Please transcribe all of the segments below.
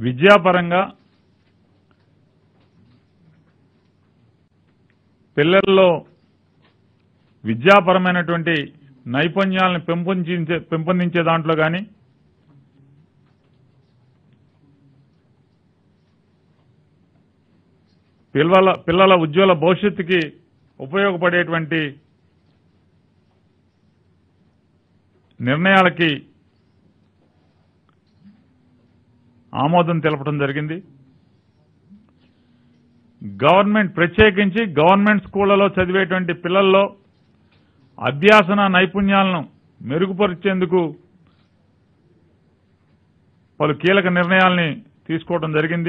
విద్యాపరంగా పిల్లల్లో విద్యాపరమైనటువంటి నైపుణ్యాలను పెంపొందించే పెంపొందించే దాంట్లో కానీ పిల్లల పిల్లల ఉజ్వల భవిష్యత్తుకి ఉపయోగపడేటువంటి నిర్ణయాలకి ఆమోదం తెలపడం జరిగింది గవర్నమెంట్ ప్రత్యేకించి గవర్నమెంట్ స్కూళ్లలో చదివేటువంటి పిల్లల్లో అభ్యాసన నైపుణ్యాలను మెరుగుపరిచేందుకు పలు కీలక నిర్ణయాల్ని తీసుకోవడం జరిగింది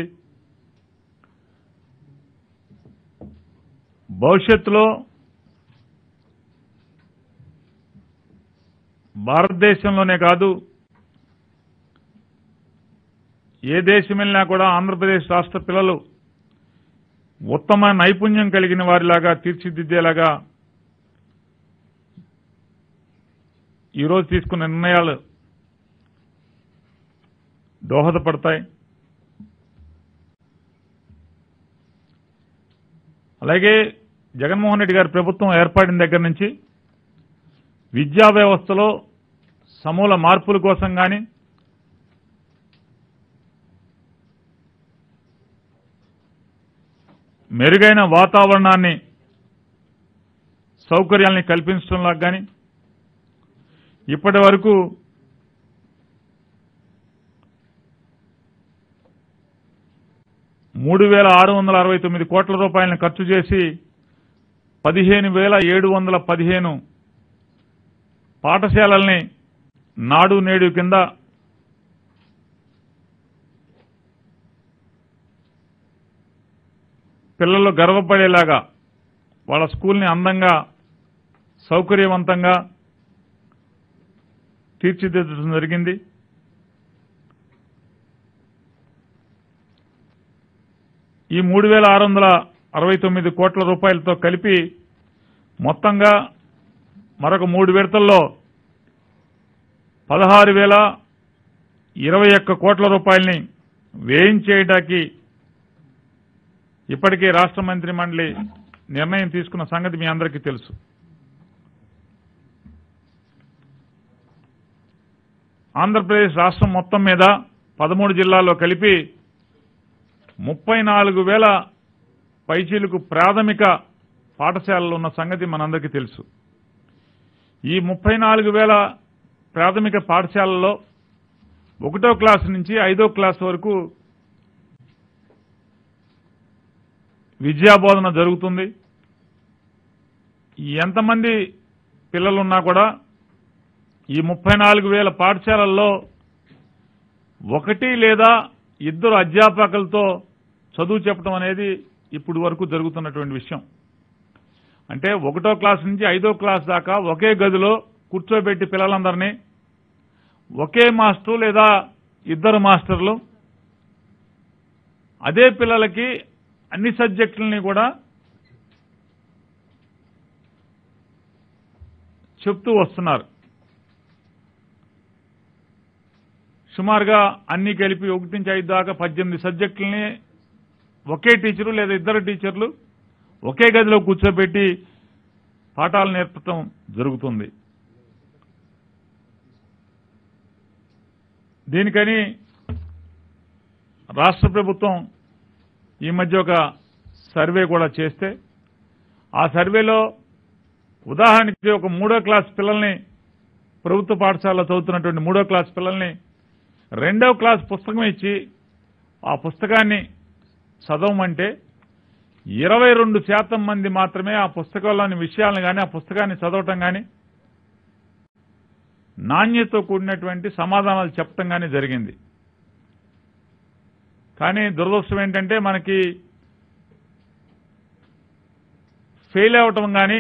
భవిష్యత్తులో భారతదేశంలోనే కాదు ఏ దేశం వెళ్ళినా కూడా ఆంధ్రప్రదేశ్ రాష్ట్ర పిల్లలు ఉత్తమ నైపుణ్యం కలిగిన వారిలాగా తీర్చిదిద్దేలాగా ఈరోజు తీసుకున్న నిర్ణయాలు దోహదపడతాయి అలాగే జగన్మోహన్ రెడ్డి గారి ప్రభుత్వం ఏర్పడిన దగ్గర నుంచి విద్యా వ్యవస్థలో సమూల మార్పుల కోసం కానీ మెరుగైన వాతావరణాన్ని సౌకర్యాల్ని కల్పించడంలో కానీ ఇప్పటి వరకు మూడు వేల ఆరు వందల అరవై తొమ్మిది కోట్ల రూపాయలను ఖర్చు చేసి పదిహేను వేల ఏడు వందల పదిహేను పాఠశాలల్ని నాడు నేడు కింద పిల్లలు గర్వపడేలాగా వాళ్ళ స్కూల్ని అందంగా సౌకర్యవంతంగా తీర్చిదిద్దడం జరిగింది ఈ మూడు వేల ఆరు వందల అరవై తొమ్మిది కోట్ల రూపాయలతో కలిపి మొత్తంగా మరొక మూడు విడతల్లో పదహారు వేల ఇరవై ఒక్క కోట్ల రూపాయల్ని వేయించేయడానికి ఇప్పటికే రాష్ట్ర మంత్రి మండలి నిర్ణయం తీసుకున్న సంగతి మీ అందరికీ తెలుసు ఆంధ్రప్రదేశ్ రాష్ట్రం మొత్తం మీద పదమూడు జిల్లాల్లో కలిపి ముప్పై నాలుగు వేల పైచీలకు ప్రాథమిక పాఠశాలలు ఉన్న సంగతి మనందరికీ తెలుసు ఈ ముప్పై నాలుగు వేల ప్రాథమిక పాఠశాలల్లో ఒకటో క్లాస్ నుంచి ఐదో క్లాస్ వరకు విద్యాబోధన జరుగుతుంది ఎంతమంది పిల్లలున్నా కూడా ఈ ముప్పై నాలుగు వేల పాఠశాలల్లో ఒకటి లేదా ఇద్దరు అధ్యాపకులతో చదువు చెప్పడం అనేది ఇప్పుడు వరకు జరుగుతున్నటువంటి విషయం అంటే ఒకటో క్లాస్ నుంచి ఐదో క్లాస్ దాకా ఒకే గదిలో కూర్చోబెట్టి పిల్లలందరినీ ఒకే మాస్టర్ లేదా ఇద్దరు మాస్టర్లు అదే పిల్లలకి అన్ని సబ్జెక్టులని కూడా చెప్తూ వస్తున్నారు సుమారుగా అన్ని కలిపి ఒకటి నుంచి ఐదు దాకా పద్దెనిమిది సబ్జెక్టులని ఒకే టీచరు లేదా ఇద్దరు టీచర్లు ఒకే గదిలో కూర్చోబెట్టి పాఠాలు నేర్పటం జరుగుతుంది దీనికని రాష్ట్ర ప్రభుత్వం ఈ మధ్య ఒక సర్వే కూడా చేస్తే ఆ సర్వేలో ఉదాహరణకి ఒక మూడో క్లాస్ పిల్లల్ని ప్రభుత్వ పాఠశాలలో చదువుతున్నటువంటి మూడో క్లాస్ పిల్లల్ని రెండో క్లాస్ పుస్తకం ఇచ్చి ఆ పుస్తకాన్ని చదవమంటే ఇరవై రెండు శాతం మంది మాత్రమే ఆ పుస్తకంలోని విషయాలను కానీ ఆ పుస్తకాన్ని చదవటం కానీ నాణ్యతతో కూడినటువంటి సమాధానాలు చెప్పటం కానీ జరిగింది కానీ దురదృష్టం ఏంటంటే మనకి ఫెయిల్ అవ్వటం కానీ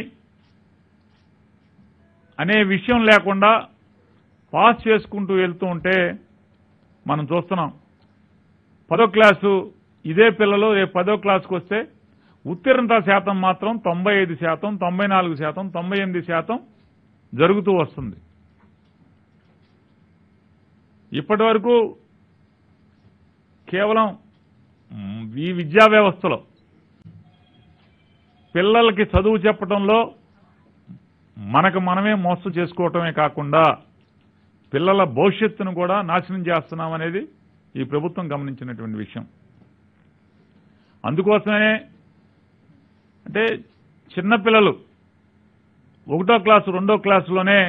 అనే విషయం లేకుండా పాస్ చేసుకుంటూ వెళ్తూ ఉంటే మనం చూస్తున్నాం పదో క్లాసు ఇదే పిల్లలు రేపు పదో క్లాసుకు వస్తే ఉత్తీర్ణత శాతం మాత్రం తొంభై ఐదు శాతం తొంభై నాలుగు శాతం తొంభై ఎనిమిది శాతం జరుగుతూ వస్తుంది ఇప్పటి వరకు కేవలం మ్, ఈ విద్యా వ్యవస్థలో పిల్లలకి చదువు చెప్పడంలో మనకు మనమే మోసం చేసుకోవటమే కాకుండా పిల్లల భవిష్యత్తును కూడా నాశనం చేస్తున్నాం అనేది ఈ ప్రభుత్వం గమనించినటువంటి విషయం అందుకోసమే అంటే చిన్నపిల్లలు ఒకటో క్లాసు రెండో క్లాసులోనే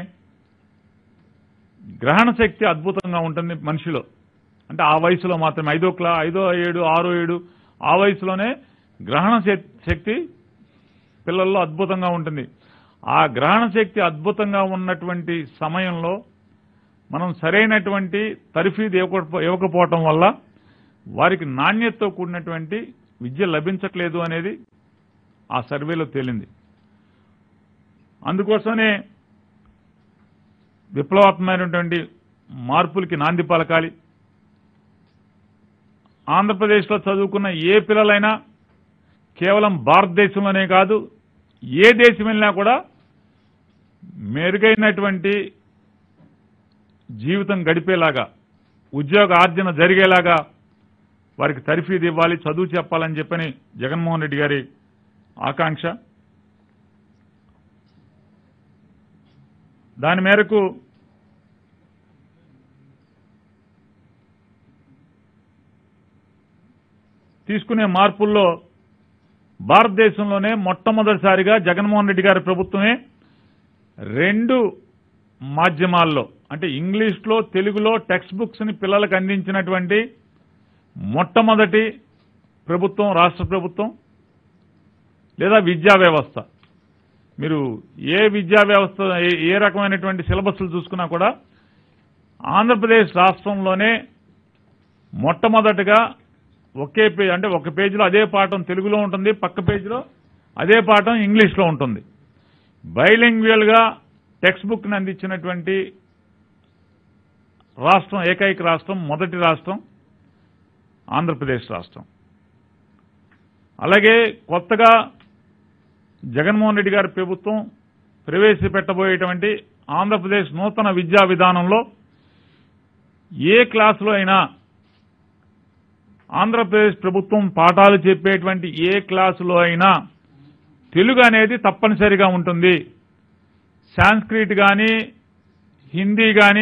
గ్రహణ శక్తి అద్భుతంగా ఉంటుంది మనిషిలో అంటే ఆ వయసులో మాత్రమే ఐదో క్లా ఐదో ఏడు ఆరో ఏడు ఆ వయసులోనే గ్రహణ శక్- శక్తి పిల్లల్లో అద్భుతంగా ఉంటుంది ఆ గ్రహణ శక్తి అద్భుతంగా ఉన్నటువంటి సమయంలో మనం సరైనటువంటి తరఫీదు ఇవ్వకపో- ఇవ్వకపోవటం వల్ల వారికి నాణ్యతతో కూడినటువంటి విద్య లభించట్లేదు అనేది ఆ సర్వేలో తేలింది అందుకోసమే విప్లవాత్మకమైనటువంటి మార్పులకి నాంది పలకాలి ఆంధ్రప్రదేశ్లో చదువుకున్న ఏ పిల్లలైనా కేవలం భారతదేశంలోనే కాదు ఏ దేశం వెళ్ళినా కూడా మెరుగైనటువంటి జీవితం గడిపేలాగా ఉద్యోగ ఆర్జన జరిగేలాగా వారికి తరఫీదు ఇవ్వాలి చదువు చెప్పాలని చెప్పని జగన్మోహన్ రెడ్డి గారి ఆకాంక్ష దాని మేరకు తీసుకునే మార్పుల్లో భారతదేశంలోనే మొట్టమొదటిసారిగా జగన్మోహన్ రెడ్డి గారి ప్రభుత్వమే రెండు మాధ్యమాల్లో అంటే ఇంగ్లీష్లో తెలుగులో టెక్స్ట్ బుక్స్ ని పిల్లలకు అందించినటువంటి మొట్టమొదటి ప్రభుత్వం రాష్ట్ర ప్రభుత్వం లేదా విద్యా వ్యవస్థ మీరు ఏ విద్యా వ్యవస్థ ఏ- ఏ రకమైనటువంటి సిలబస్లు చూసుకున్నా కూడా ఆంధ్రప్రదేశ్ రాష్ట్రంలోనే మొట్టమొదటిగా ఒకే పేజ్ అంటే ఒక పేజీలో అదే పాఠం తెలుగులో ఉంటుంది పక్క పేజీలో అదే పాఠం ఇంగ్లీష్లో ఉంటుంది బైలింగ్వల్ గా టెక్స్ట్ బుక్ ని అందించినటువంటి రాష్ట్రం ఏకైక రాష్ట్రం మొదటి రాష్ట్రం ఆంధ్రప్రదేశ్ రాష్ట్రం అలాగే కొత్తగా జగన్మోహన్ రెడ్డి గారి ప్రభుత్వం ప్రవేశపెట్టబోయేటువంటి ఆంధ్రప్రదేశ్ నూతన విద్యా విధానంలో ఏ క్లాసులో అయినా ఆంధ్రప్రదేశ్ ప్రభుత్వం పాఠాలు చెప్పేటువంటి ఏ క్లాసులో అయినా తెలుగు అనేది తప్పనిసరిగా ఉంటుంది సాంస్క్రిట్ కానీ హిందీ కానీ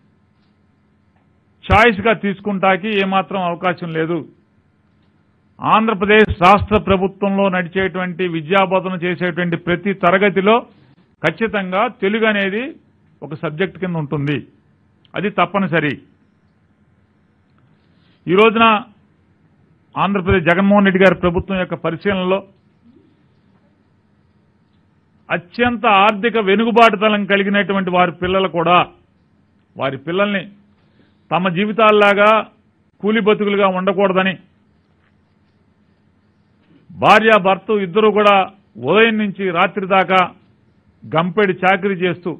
గా తీసుకుంటాకి ఏమాత్రం అవకాశం లేదు ఆంధ్రప్రదేశ్ రాష్ట్ర ప్రభుత్వంలో నడిచేటువంటి విద్యాబోధన చేసేటువంటి ప్రతి తరగతిలో ఖచ్చితంగా తెలుగు అనేది ఒక సబ్జెక్ట్ కింద ఉంటుంది అది తప్పనిసరి ఈ రోజున ఆంధ్రప్రదేశ్ జగన్మోహన్ రెడ్డి గారి ప్రభుత్వం యొక్క పరిశీలనలో అత్యంత ఆర్థిక వెనుకబాటుతనం కలిగినటువంటి వారి పిల్లలు కూడా వారి పిల్లల్ని తమ జీవితాల్లాగా కూలి బతుకులుగా ఉండకూడదని భార్య భర్త ఇద్దరు కూడా ఉదయం నుంచి రాత్రి దాకా గంపెడి చాకరీ చేస్తూ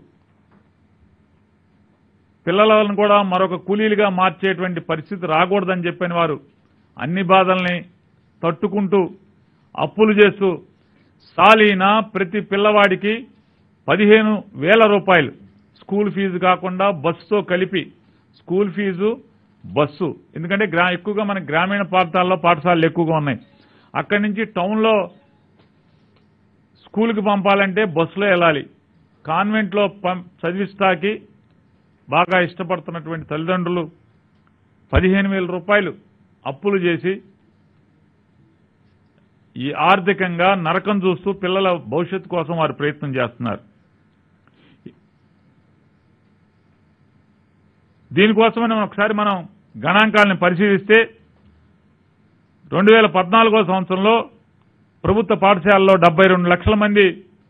పిల్లలను కూడా మరొక కూలీలుగా మార్చేటువంటి పరిస్థితి రాకూడదని చెప్పిన వారు అన్ని బాధల్ని తట్టుకుంటూ అప్పులు చేస్తూ సాలీన ప్రతి పిల్లవాడికి పదిహేను వేల రూపాయలు స్కూల్ ఫీజు కాకుండా బస్సుతో కలిపి స్కూల్ ఫీజు బస్సు ఎందుకంటే గ్రా ఎక్కువగా మన గ్రామీణ ప్రాంతాల్లో పాఠశాలలు ఎక్కువగా ఉన్నాయి అక్కడి నుంచి టౌన్లో స్కూల్కి పంపాలంటే బస్సులో వెళ్ళాలి కాన్వెంట్లో పం చదివిస్తాకి బాగా ఇష్టపడుతున్నటువంటి తల్లిదండ్రులు పదిహేను వేల రూపాయలు అప్పులు చేసి ఈ ఆర్థికంగా నరకం చూస్తూ పిల్లల భవిష్యత్తు కోసం వారు ప్రయత్నం చేస్తున్నారు దీనికోసమని ఒకసారి మనం గణాంకాలను పరిశీలిస్తే రెండు వేల పద్నాలుగో సంవత్సరంలో ప్రభుత్వ పాఠశాలలో డెబ్బై రెండు లక్షల మంది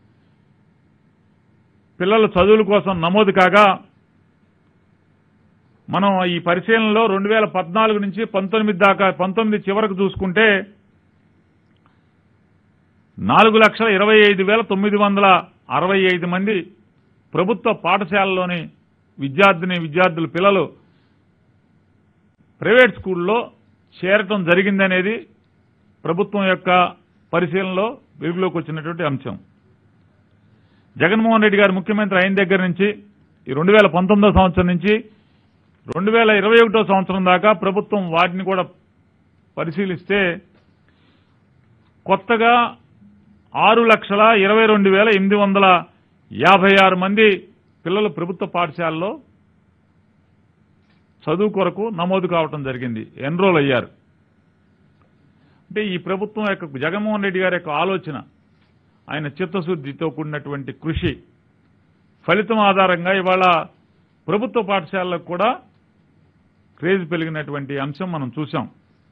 పిల్లల చదువుల కోసం నమోదు కాగా మనం ఈ పరిశీలనలో రెండు వేల పద్నాలుగు నుంచి పంతొమ్మిది దాకా పంతొమ్మిది చివరకు చూసుకుంటే నాలుగు లక్షల ఇరవై ఐదు వేల తొమ్మిది వందల అరవై ఐదు మంది ప్రభుత్వ పాఠశాలలోని విద్యార్థిని విద్యార్థుల పిల్లలు ప్రైవేట్ స్కూల్లో చేరటం జరిగిందనేది ప్రభుత్వం యొక్క పరిశీలనలో వెలుగులోకి వచ్చినటువంటి అంశం జగన్మోహన్ రెడ్డి గారు ముఖ్యమంత్రి అయిన దగ్గర నుంచి ఈ రెండు వేల పంతొమ్మిదో సంవత్సరం నుంచి రెండు వేల ఇరవై ఒకటో సంవత్సరం దాకా ప్రభుత్వం వాటిని కూడా పరిశీలిస్తే కొత్తగా ఆరు లక్షల ఇరవై రెండు వేల ఎనిమిది వందల యాభై ఆరు మంది పిల్లలు ప్రభుత్వ పాఠశాలలో చదువు కొరకు నమోదు కావటం జరిగింది ఎన్రోల్ అయ్యారు అంటే ఈ ప్రభుత్వం యొక్క జగన్మోహన్ రెడ్డి గారి యొక్క ఆలోచన ఆయన చిత్తశుద్ధితో కూడినటువంటి కృషి ఫలితం ఆధారంగా ఇవాళ ప్రభుత్వ పాఠశాలలకు కూడా క్రేజ్ పెరిగినటువంటి అంశం మనం చూసాం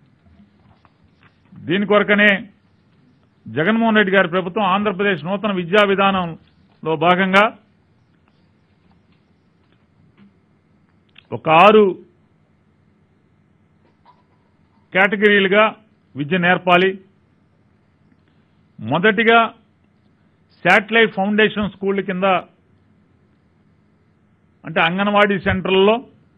దీని కొరకనే జగన్మోహన్ రెడ్డి గారి ప్రభుత్వం ఆంధ్రప్రదేశ్ నూతన విద్యా విధానంలో భాగంగా ఒక ఆరు కేటగిరీలుగా విద్య నేర్పాలి మొదటిగా శాటిలైట్ ఫౌండేషన్ స్కూళ్ళ కింద అంటే అంగన్వాడీ సెంటర్లలో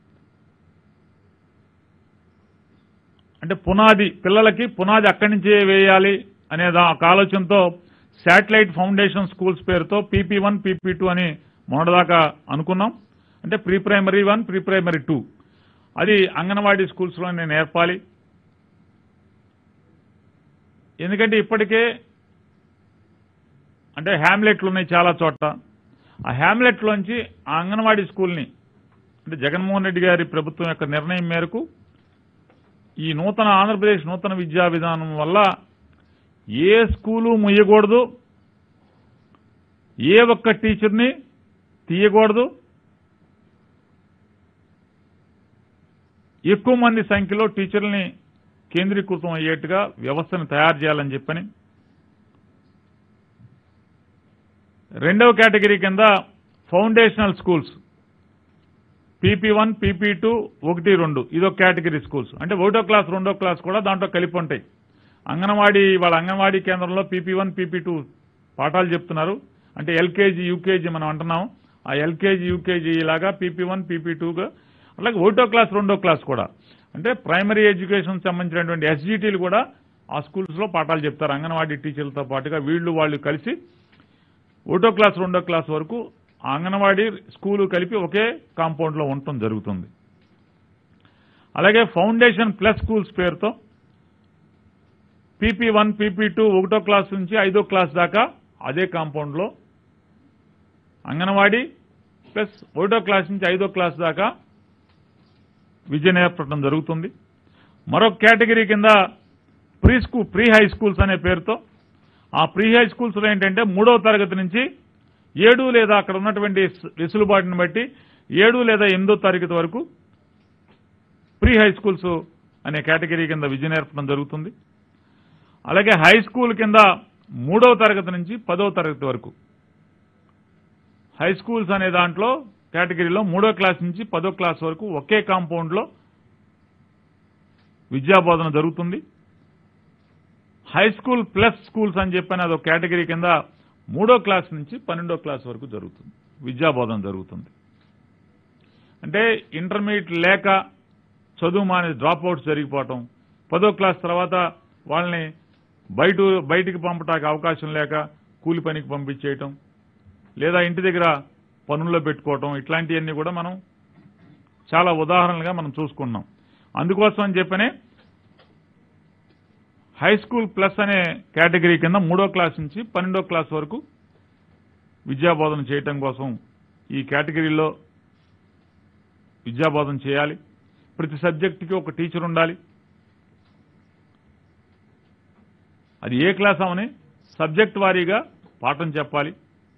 అంటే పునాది పిల్లలకి పునాది అక్కడి నుంచే వేయాలి అనే దా- ఒక ఆలోచనతో శాటిలైట్ ఫౌండేషన్ స్కూల్స్ పేరుతో పీపీ వన్ పీపీ టూ అని మొన్నటిదాకా అనుకున్నాం అంటే pre primary one pre primary two అది అంగన్వాడీ స్కూల్స్లోనే నేర్పాలి ఎందుకంటే ఇప్పటికే అంటే హ్యామ్లెట్లు ఉన్నాయి చాలా చోట్ల ఆ హ్యామ్లెట్లోంచి ఆ అంగన్వాడీ స్కూల్ని అంటే జగన్మోహన్ రెడ్డి గారి ప్రభుత్వం యొక్క నిర్ణయం మేరకు ఈ నూతన ఆంధ్రప్రదేశ్ నూతన విద్యా విధానం వల్ల ఏ స్కూలు ముయ్యకూడదు ఏ ఒక్క టీచర్ని తీయకూడదు ఎక్కువ మంది సంఖ్యలో టీచర్లని కేంద్రీకృతం అయ్యేట్టుగా వ్యవస్థను తయారు చేయాలని చెప్పని రెండవ కేటగిరీ కింద foundational schools P P one P P two ఒకటి రెండు ఇదొక కేటగిరీ స్కూల్స్ అంటే ఒకటో క్లాస్ రెండో క్లాస్ కూడా దాంట్లో కలిపి ఉంటాయి అంగన్వాడీ వాళ్ళ అంగన్వాడీ కేంద్రంలో పీపీ వన్ పీపీ టూ పాఠాలు చెప్తున్నారు అంటే ఎల్కేజీ యూకేజీ మనం అంటున్నాం ఆ ఎల్కేజీ యూకేజీ లాగా పీపీ వన్ పీపీ టూగా అలాగే ఒకటో క్లాస్ రెండో క్లాస్ కూడా అంటే ప్రైమరీ ఎడ్యుకేషన్ సంబంధించినటువంటి ఎస్జీటీలు కూడా ఆ స్కూల్స్లో పాఠాలు చెప్తారు అంగన్వాడీ టీచర్లతో పాటుగా వీళ్ళు వాళ్ళు కలిసి ఒకటో క్లాస్ రెండో క్లాస్ వరకు ఆ అంగన్వాడీ స్కూలు కలిపి ఒకే కాంపౌండ్లో ఉండటం జరుగుతుంది అలాగే ఫౌండేషన్ ప్లస్ స్కూల్స్ పేరుతో పీపీ వన్ పీపీ టూ ఒకటో క్లాస్ నుంచి ఐదో క్లాస్ దాకా అదే కాంపౌండ్లో అంగన్వాడీ ప్లస్ ఒకటో క్లాస్ నుంచి ఐదో క్లాస్ దాకా విద్య నేర్పడం జరుగుతుంది మరొక కేటగిరీ కింద pre school pre high schools అనే పేరుతో ఆ ప్రీ హై స్కూల్స్లో ఏంటంటే మూడవ తరగతి నుంచి ఏడు లేదా అక్కడ ఉన్నటువంటి వెసులుబాటుని బట్టి ఏడు లేదా ఎనిమిదో తరగతి వరకు ప్రీ హై స్కూల్స్ అనే కేటగిరీ కింద విద్య నేర్పడం జరుగుతుంది అలాగే హై స్కూల్ కింద మూడవ తరగతి నుంచి పదవ తరగతి వరకు హై స్కూల్స్ అనే దాంట్లో కేటగిరీలో మూడో క్లాస్ నుంచి పదో క్లాస్ వరకు ఒకే కాంపౌండ్లో విద్యాబోధన జరుగుతుంది హై స్కూల్ ప్లస్ స్కూల్స్ అని చెప్పని అదొక కేటగిరీ కింద మూడో క్లాస్ నుంచి పన్నెండో క్లాస్ వరకు జరుగుతుంది విద్యాబోధన జరుగుతుంది అంటే ఇంటర్మీడియట్ లేక చదువు మానే డ్రాప్ అవుట్స్ జరిగిపోవటం పదో క్లాస్ తర్వాత వాళ్ళని బయట బయటికి పంపటానికి అవకాశం లేక కూలి పనికి పంపించేయటం లేదా ఇంటి దగ్గర పనుల్లో పెట్టుకోవటం ఇట్లాంటివన్నీ కూడా మనం చాలా ఉదాహరణలుగా మనం చూసుకున్నాం అందుకోసం అని చెప్పనే హై స్కూల్ ప్లస్ అనే కేటగిరీ కింద మూడో క్లాస్ నుంచి పన్నెండో క్లాస్ వరకు విద్యాబోధన చేయటం కోసం ఈ కేటగిరీలో విద్యాబోధన చేయాలి ప్రతి సబ్జెక్టుకి ఒక టీచర్ ఉండాలి అది ఏ క్లాస్ అవని సబ్జెక్ట్ వారీగా పాఠం చెప్పాలి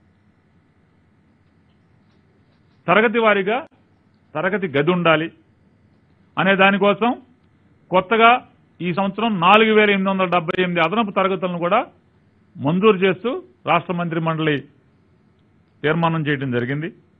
తరగతి వారీగా తరగతి గది ఉండాలి అనే దానికోసం కొత్తగా ఈ సంవత్సరం నాలుగు వేల ఎనిమిది వందల డెబ్బై ఎనిమిది అదనపు తరగతులను కూడా మంజూరు చేస్తూ రాష్ట్ర మంత్రి మండలి తీర్మానం చేయడం జరిగింది